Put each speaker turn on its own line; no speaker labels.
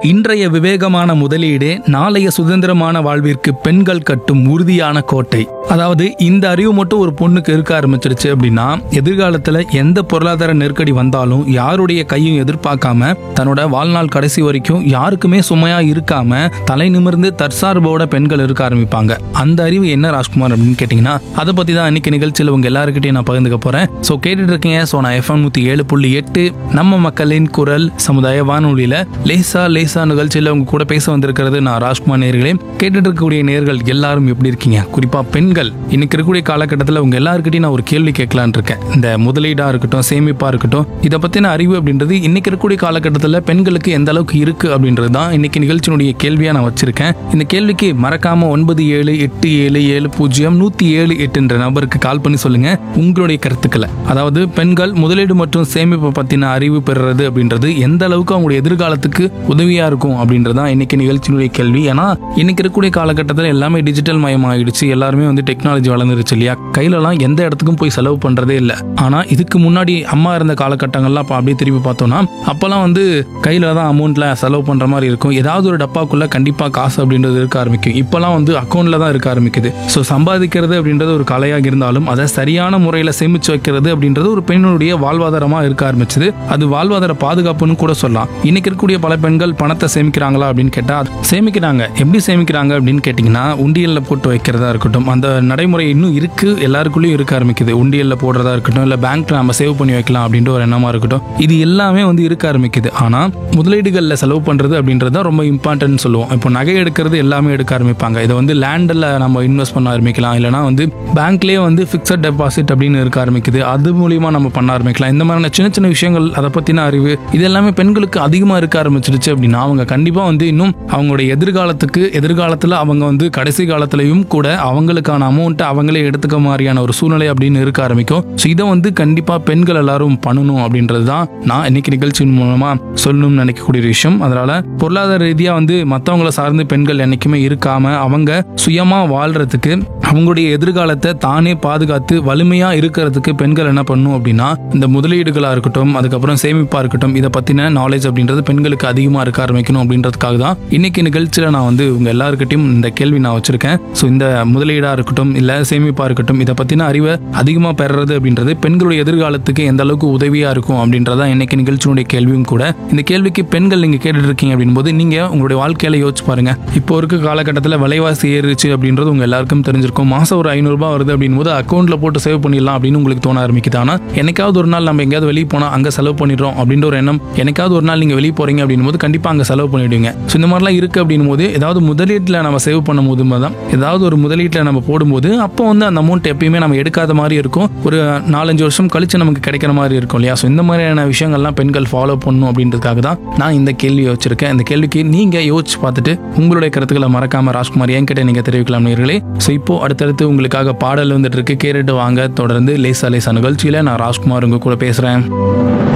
இன்றைய விவேகமான முதலீடே நாளைய சுதந்திரமான வாழ்விற்கு பெண்கள் கட்டும் உறுதியான கோட்டை அதாவது இந்த அறிவு மட்டும் ஒரு பொண்ணுக்கு இருக்க ஆரம்பிச்சிருச்சு அப்படின்னா எதிர்காலத்துல எந்த பொருளாதார நெருக்கடி வந்தாலும் யாருடைய கையும் எதிர்பார்க்காம தன்னோட வாழ்நாள் கடைசி வரைக்கும் யாருக்குமே சுமையா இருக்காம தலை நிமிர்ந்து தற்சார்போட பெண்கள் இருக்க ஆரம்பிப்பாங்க அந்த அறிவு என்ன ராஜ்குமார் அப்படின்னு கேட்டீங்கன்னா அதை பத்தி தான் இன்னைக்கு நிகழ்ச்சியில் உங்க எல்லாருக்கிட்டையும் நான் பகிர்ந்துக்க போறேன் ஸோ கேட்டுட்டு இருக்கீங்க ஸோ நான் எஃப்எம் நூத்தி ஏழு புள்ளி எட்டு நம்ம மக்களின் குரல் சமுதாய வானொலியில லேசா லேசா நிகழ்ச்சியில் உங்க கூட பேச வந்திருக்கிறது நான் ராஜ்குமார் நேர்களே கேட்டுட்டு இருக்கக்கூடிய நேர்கள் எல்லாரும் எப்படி இருக்கீங்க குறிப்பா பெண்கள் இன்னைக்கு இருக்கக்கூடிய காலகட்டத்தில் உங்க எல்லாருக்கிட்டையும் நான் ஒரு கேள்வி கேட்கலான்னு இருக்கேன் இந்த முதலீடா இருக்கட்டும் சேமிப்பா இருக்கட்டும் இதை பத்தின அறிவு அப்படின்றது இன்னைக்கு இருக்கக்கூடிய காலகட்டத்தில் பெண்களுக்கு எந்த அளவுக்கு இருக்கு அப்படின்றது தான் இன்னைக்கு நிகழ்ச்சியினுடைய கேள்வியா நான் வச்சிருக்கேன் இந்த கேள்விக்கு மறக்காம ஒன்பது ஏழு எட்டு ஏழு ஏழு பூஜ்ஜியம் நூத்தி ஏழு எட்டுன்ற நபருக்கு கால் பண்ணி சொல்லுங்க உங்களுடைய கருத்துக்களை அதாவது பெண்கள் முதலீடு மற்றும் சேமிப்பு பத்தின அறிவு பெறுறது அப்படின்றது எந்த அளவுக்கு அவங்களுடைய எதிர்காலத்துக்கு உதவியா இருக்கும் அப்படின்றது தான் இன்னைக்கு நிகழ்ச்சியினுடைய கேள்வி ஏன்னா இன்னைக்கு இருக்கக்கூடிய காலகட்டத்தில் எல்லாமே டிஜிட்டல் மயம் ஆயிடுச்சு எல்லாருமே வந்து டெக்னாலஜி வளர்ந்துருச்சு இல்லையா கையிலலாம் எந்த இடத்துக்கும் போய் செலவு பண்றதே இல்லை ஆனா இதுக்கு முன்னாடி அம்மா இருந்த காலகட்டங்கள்லாம் அப்ப அப்படியே திரும்பி பார்த்தோம்னா அப்பெல்லாம் வந்து கையில தான் அமௌண்ட்ல செலவு பண்ற மாதிரி இருக்கும் ஏதாவது ஒரு டப்பாக்குள்ள கண்டிப்பா காசு அப்படின்றது இருக்க ஆரம்பிக்கும் இப்பெல்லாம் வந்து அக்கௌண்ட்ல தான் இருக்க ஆரம்பிக்குது ஸோ சம்பாதிக்கிறது அப்படின்றது ஒரு கலையாக இருந்தாலும் அதை சரியான முறையில் சேமிச்சு வைக்கிறது அப்படின்றது ஒரு பெண்ணுடைய வாழ்வாதாரமா இருக்க ஆரம்பிச்சது அது வாழ்வாதார பாதுகாப்புன்னு கூட சொல்லலாம் இன்னைக்கு இருக்கக்கூடிய பல பெண்கள் பணத்தை சேமிக்கிறாங்களா அப்படின்னு கேட்டா அது சேமிக்கிறாங்க எப்படி சேமிக்கிறாங்க அப்படின்னு கேட்டிங்கன்னா உண்டியல்ல போட்டு வைக்கிறதா இருக்கட்டும் அந்த நடைமுறை இன்னும் இருக்கு எல்லாருக்குள்ளேயும் இருக்க ஆரம்பிக்குது உண்டியல்ல போடுறதா இருக்கட்டும் இல்ல பேங்க்ல நம்ம சேவ் பண்ணி வைக்கலாம் அப்படின்ற ஒரு எண்ணமா இருக்கட்டும் இது எல்லாமே வந்து இருக்க ஆரம்பிக்குது ஆனா முதலீடுகள்ல செலவு பண்றது அப்படின்றது தான் ரொம்ப இம்பார்ட்டன்ட் சொல்லுவோம் இப்போ நகை எடுக்கிறது எல்லாமே எடுக்க ஆரம்பிப்பாங்க இதை வந்து லேண்டில் நம்ம இன்வெஸ்ட் பண்ண ஆரம்பிக்கலாம் இல்லைனா வந்து பேங்க்லேயே வந்து ஃபிக்ஸட் டெபாசிட் அப்படின்னு இருக்க ஆரம்பிக்குது அது மூலியமா நம்ம பண்ண ஆரம்பிக்கலாம் இந்த மாதிரியான சின்ன சின்ன விஷயங்கள் அதை பத்தின அறிவு இது எல்லாமே பெண்களுக்கு அதிகமாக இருக்க ஆரம்பிச்சிருச்சு அப்படின்னா அவங்க கண்டிப்பா வந்து இன்னும் அவங்களுடைய எதிர்காலத்துக்கு எதிர்காலத்தில் அவங்க வந்து கடைசி காலத்திலையும் கூட அவங்களுக்கான அமௌண்ட்டை அவங்களே எடுத்துக்க மாதிரியான ஒரு சூழ்நிலை அப்படின்னு இருக்க ஆரம்பிக்கும் ஸோ இதை வந்து கண்டிப்பா பெண்கள் எல்லாரும் பண்ணணும் அப்படின்றது தான் நான் இன்னைக்கு நிகழ்ச்சியின் மூலமா சொல்லணும்னு நினைக்கக்கூடிய ஒரு விஷயம் அதனால பொருளாதார ரீதியா வந்து மற்றவங்கள சார்ந்து பெண்கள் என்னைக்குமே இருக்காம அவங்க சுயமா வாழ்றதுக்கு அவங்களுடைய எதிர்காலத்தை தானே பாதுகாத்து வலிமையா இருக்கிறதுக்கு பெண்கள் என்ன பண்ணணும் அப்படின்னா இந்த முதலீடுகளா இருக்கட்டும் அதுக்கப்புறம் சேமிப்பா இருக்கட்டும் இதை பத்தின நாலேஜ் அப்படின்றது பெண்களுக்கு அதிகமா இருக்க ஆரம்பிக்கணும் அப்படின்றதுக்காக தான் இன்னைக்கு நிகழ்ச்சியில நான் வந்து உங்க எல்லாருக்கிட்டையும் இந்த கேள்வி நான் வச்சிருக்கேன் ஸோ இந்த முதலீடா இருக்கட்டும் இல்ல சேமிப்பா இருக்கட்டும் இதை பத்தின அறிவை அதிகமா பெறுறது அப்படின்றது பெண்களுடைய எதிர்காலத்துக்கு எந்த அளவுக்கு உதவியா இருக்கும் அப்படின்றதான் இன்னைக்கு நிகழ்ச்சியினுடைய கேள்வியும் கூட இந்த கேள்விக்கு பெண்கள் நீங்க கேட்டுட்டு இருக்கீங்க அப்படின்போது நீங்க உங்களுடைய வாழ்க்கையில யோசிச்சு பாருங்க இப்போ இருக்க காலகட்டத்தில் விலைவாசி ஏறிச்சு அப்படின்றது உங்க எல்லாருக்கும் தெரிஞ்சிருக்கும் மாசம் ஒரு ஐநூறு ரூபாய் வருது அப்படின் போது அக்கௌண்ட்ல போட்டு சேவ் பண்ணிடலாம் அப்படின்னு உங்களுக்கு தோண ஆரம்பிக்குது ஆனா என்னைக்காவது ஒரு நாள் நம்ம எங்கேயாவது வெளியே போனா அங்க செலவு பண்ணிடுறோம் அப்படின்ற ஒரு எண்ணம் என்னைக்காவது ஒரு நாள் நீங்க வெளியே போறீங்க அப்படின் போது கண்டிப்பா அங்க செலவு பண்ணிடுவீங்க ஸோ இந்த மாதிரிலாம் இருக்கு அப்படின் போது ஏதாவது முதலீட்டில் நம்ம சேவ் பண்ணும் போது தான் ஏதாவது ஒரு முதலீட்டில் நம்ம போடும்போது அப்போ வந்து அந்த அமௌண்ட் எப்பயுமே நம்ம எடுக்காத மாதிரி இருக்கும் ஒரு நாலஞ்சு வருஷம் கழிச்சு நமக்கு கிடைக்கிற மாதிரி இருக்கும் இல்லையா ஸோ இந்த மாதிரியான விஷயங்கள்லாம் பெண்கள் ஃபாலோ பண்ணணும் அப்படின்றதுக்காக தான் நான் இந்த கேள்வியை வச்சிருக்கேன் இந்த கேள்விக்கு நீங்க யோசிச்சு பார்த்துட்டு உங்களுடைய கருத்துக்களை மறக்காம ராஜ்குமார் என்கிட்ட நீங்க தெரிவிக்கலாம் நேர்களே ஸோ இப்போ அடுத்தடுத்து உங்களுக்காக பாடல் வந்துட்டு இருக்கு கேட்டுட்டு வாங்க தொடர்ந்து லேசா லேசா நிகழ்ச்சியில நான் ராஜ்குமார் உங்க கூட பேசுறேன்